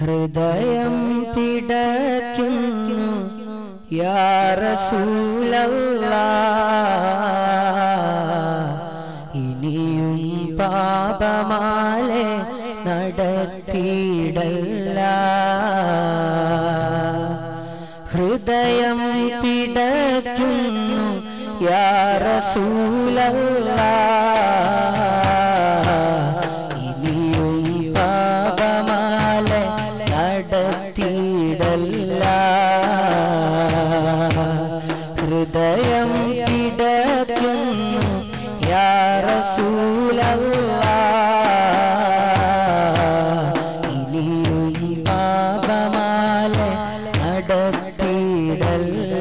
ഹൃദയം പിടയ്ക്കുന്നു യാറസൂലല്ലാ ഇനിയും പാപമാലെ നടത്തിയിടല്ല ഹൃദയം പിടയ്ക്കുന്നു യാറസൂലല്ലാ ഇനിയും പാപമാലെ നടത്തിയിടല്ല ഹൃദയം പിടയ്ക്കുന്നു യാറസൂലല്ലാ ഇനിയും പാപമാലെ നടത്തിയിടല്ല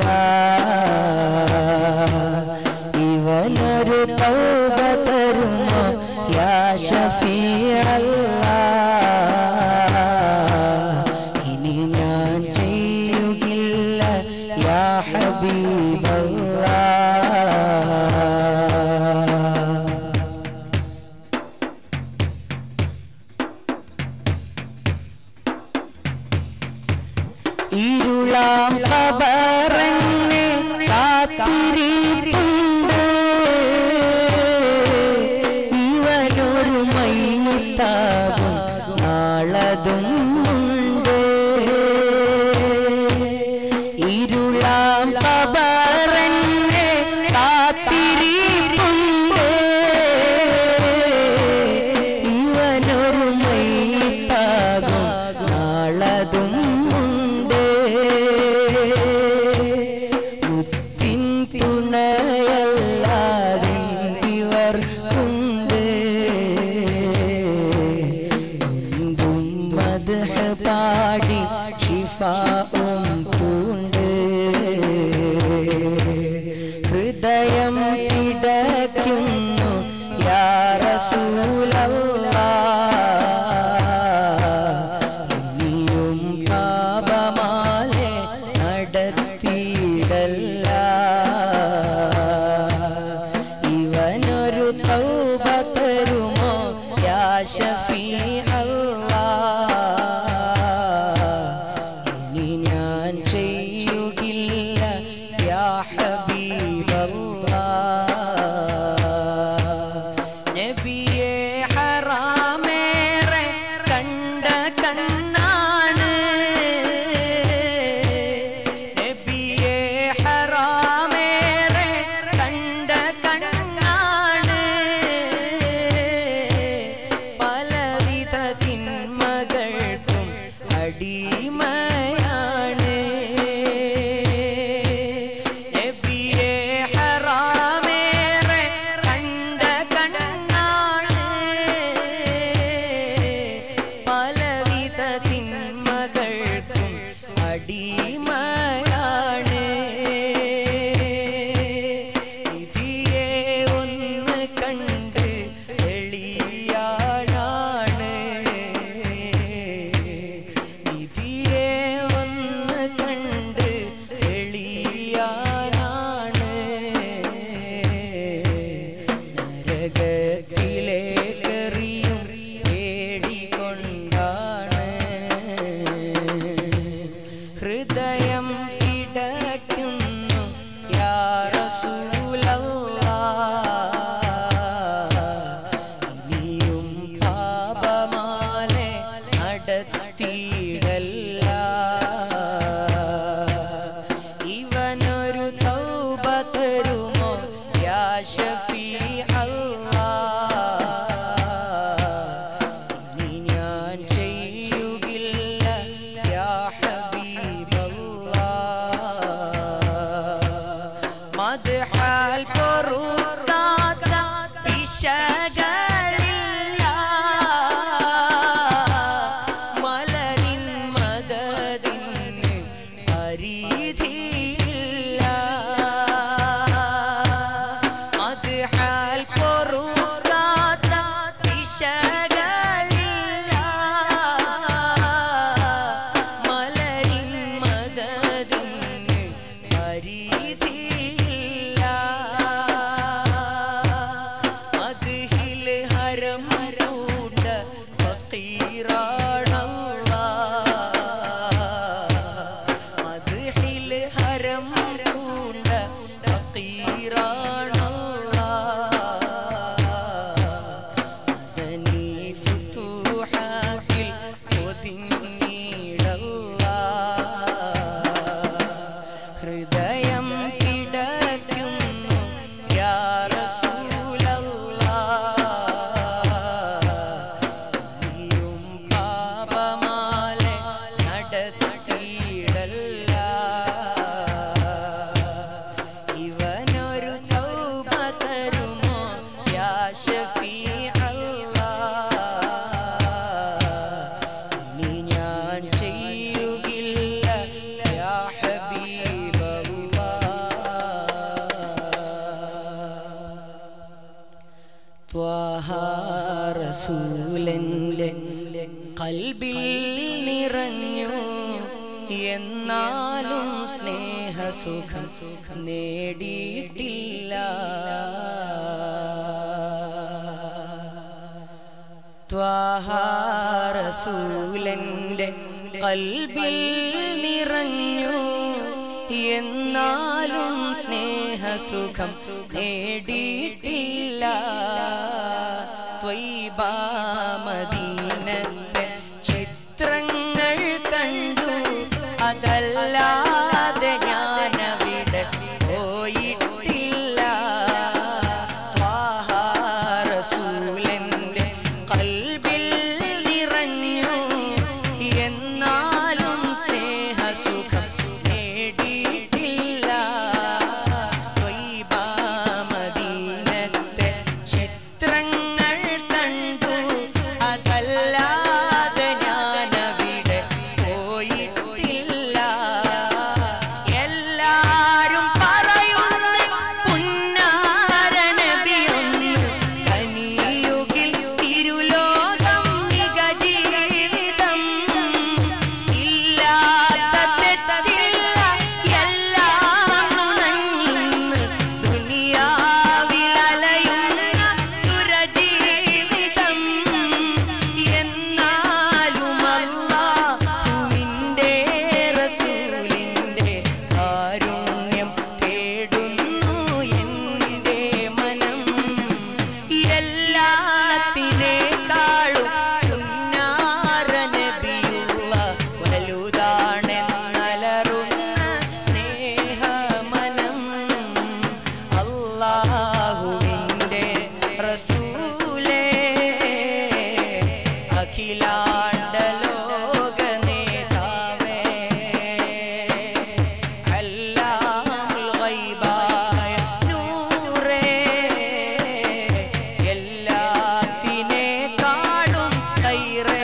ഇവനൊരു തൗബ തരുമോ യാ ഷഫീഅല്ലാ ഇനി ഞാൻ ചെയ്യുകില്ല യാ ഹബീബല്ലാ ഇരുളാം കബറന്നെ കാത്തിരിപ്പുണ്ട് ഇവനൊരു മൈത്താകും നാളതും ഉണ്ട് ഇരുളാം കബറന്നെ കാത്തിരിപ്പുണ്ട് ഇവനൊരു മൈത്താകും നാളതും ഉണ്ട് മുത്തിൻ തുണയല്ലാതിവർ കൊണ്ട് മുൻപും മദ്ഹ പാടി ഷിഫാവും പൂണ്ട് ഹൃദയം കിടക്കുന്നു യാ റസൂലല്ലാ ഇനിയും പാപമാലെ നടത്തിയിടല്ല ഇവനൊരു തൗബ തരുമോ യാ ഷഫീ ഇനി ഞാൻ ചെയ്യുകില്ല യാ ഹബീബല്ലാ നബിയെ ഹറാമേറെ കണ്ട കണ്ണാണ് നബിയെ ഹറാമേറെ കണ്ട കണ്ണാണ് പലവിധ തിന്മകൾക്കും അടിമയാണ് നബിയെ ഹറാമേറെ കണ്ട കണ്ണാണ് പലവിധ തിന്മകൾക്കും അടിമയാണ് ഇതിയെ ഒന്ന് കണ്ട് എളിയാനാണ് ഇതിയെ ഒന്ന് കണ്ട് എളിയാനാണ് നരകത്തിലേക്കെറിയും പേടികൊണ്ടാണ് ഹൃദയം കിടക്കുന്നു യാ റസൂലല്ലാ ഇനിയും പാപമാലെ നടത്തിയിടല്ല ഇവനൊരു തൗബ തരുമോ യാ ഷഫീ ഇനി ഞാൻ ചെയ്യുകില്ല യാ ഹബീബല്ലാ മദ്ഹാൽ പൊറുക്കാത്ത പിശകളില്ല മലരിൻ മദതിന് പരിധിയില്ല മദ്ഹാൽ പൊറുക്കാത്ത പിശകളില്ല മലരിൻ മദതിന് പരിധിയില്ല മദ്ഹിൽ മദനി ഫുതൂഹാത്തിൽ ഒതുങ്ങിയിടല്ലാ ഹൃദയം കിടക്കുന്നു യാ റസൂലല്ലാ നീയും പാപമാലെ നടത്തിയിടല്ല ഇവനൊരു തൗബ തരുമോ യാ ഷഫീ ഇനി ഞാൻ ചെയ്യുകില്ല യാ റസൂലന്റെ കൽബിൽ നിറഞ്ഞു എന്നാലും സ്നേഹസുഖം നേടിയിട്ടില്ല റസൂലന്റെ കൽബിൽ നിറഞ്ഞു എന്നാലും സ്നേഹസുഖം നേടിയിട്ടില്ല ത്വൈബാമദീനത്തെ ചിത്രങ്ങൾ കണ്ടു അതല്ലാതെ ഞാനവിടെ പോയിട്ടില്ല ത്വാഹാ റസൂലന്റെ കൽബിൽ നിറഞ്ഞു എന്നാലും സ്നേഹസുഖം നേടിയിട്ടില്ല ത്വയ്ബാമദീനത്തെ ചിത്രങ്ങൾ കണ്ടു അതല്ലാതെ ഞാനവിടെ പോയിട്ടില്ല എല്ലാരും പറയുന്ന പുന്നാര നബിയൊന്ന് കനിയുകിൽ ഇരുലോകം മിക ജീവിതം ഇല്ലാത്ത തെറ്റില്ല എല്ലാം നുണഞ്ഞിന്ന് ദുനിയാവിലലയുന്ന ദുരജീവിതം എന്നാലും അല്ലാഹുവിൻ്റെ റസൂലിൻ്റെ കാരുണ്യം തേടുന്നു എൻ്റെ മനം എല്ലാത്തിനേക്കാളും പുന്നാര നബിയുള്ള വലുതാണെന്നലറുന്ന സ്നേഹമനം അല്ലാഹുവിൻ്റെ റസൂലേ അഖിലാണ്ട ലോക നേതാവേ അല്ലാമുൽ ഗൈബായ നൂറേ എല്ലാത്തിനേക്കാളും ഖൈറേ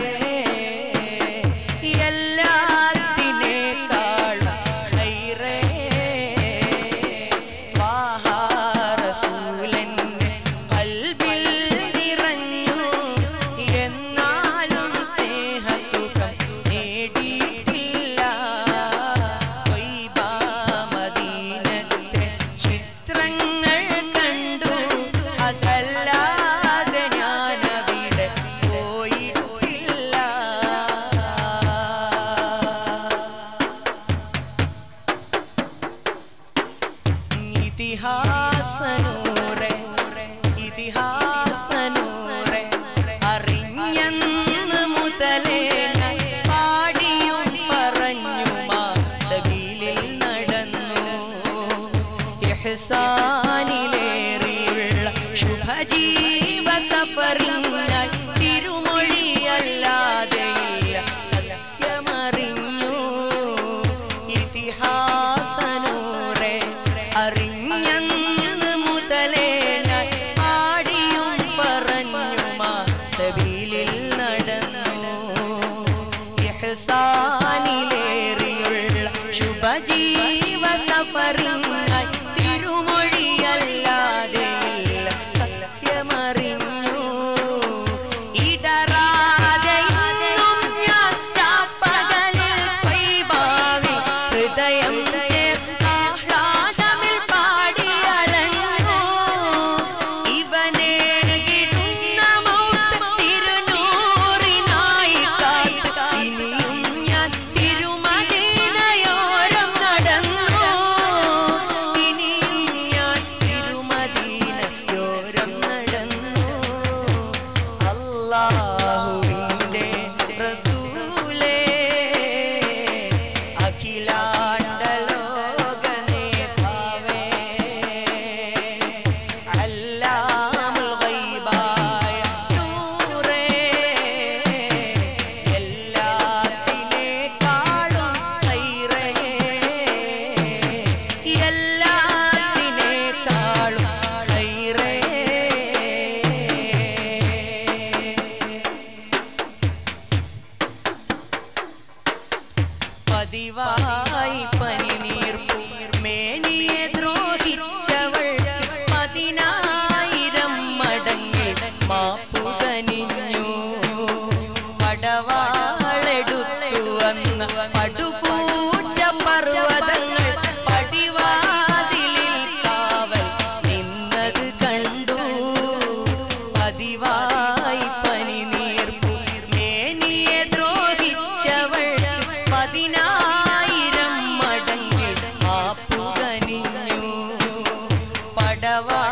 എല്ലാത്തിനേക്കാളും ഖൈറേ ത്വാഹാ റസൂലന്റെ കൽബിൽ നിറഞ്ഞു എന്നാലും സ്നേഹസുഖം നേടിയിട്ടില്ല ത്വയ്ബാ മദീനത്തെ ചിത്രങ്ങൾ കണ്ടു അതല്ലാതെ ഞാനവിടെ പോയിട്ടില്ല ഇതിഹാസനൂറെ ഇതിഹാസനൂറെ അറിഞ്ഞന്ന് മുതലേ ഞാൻ പാടിയും പറഞ്ഞുമാ സബീലിൽ നടന്നു ഇഹ്സാനിലേറിയുള്ള ശുഭജീവ സഫറിനായി തിരുമൊഴിയല്ലാതെ ഇല്ല സത്യമറിഞ്ഞു ഇതിഹാസനൂറെ അറിഞ്ഞന്ന് മുതലേ ഞാൻ ആടിയും പറഞ്ഞുമാ സബീലിൽ നടന്നു ഇഹ്സാനിലേറിയുള്ള ശുഭജീവ സഫറിനായി തിരുമൊഴിയല്ലാതെ ഇല്ല സത്യമറിഞ്ഞു വരവാ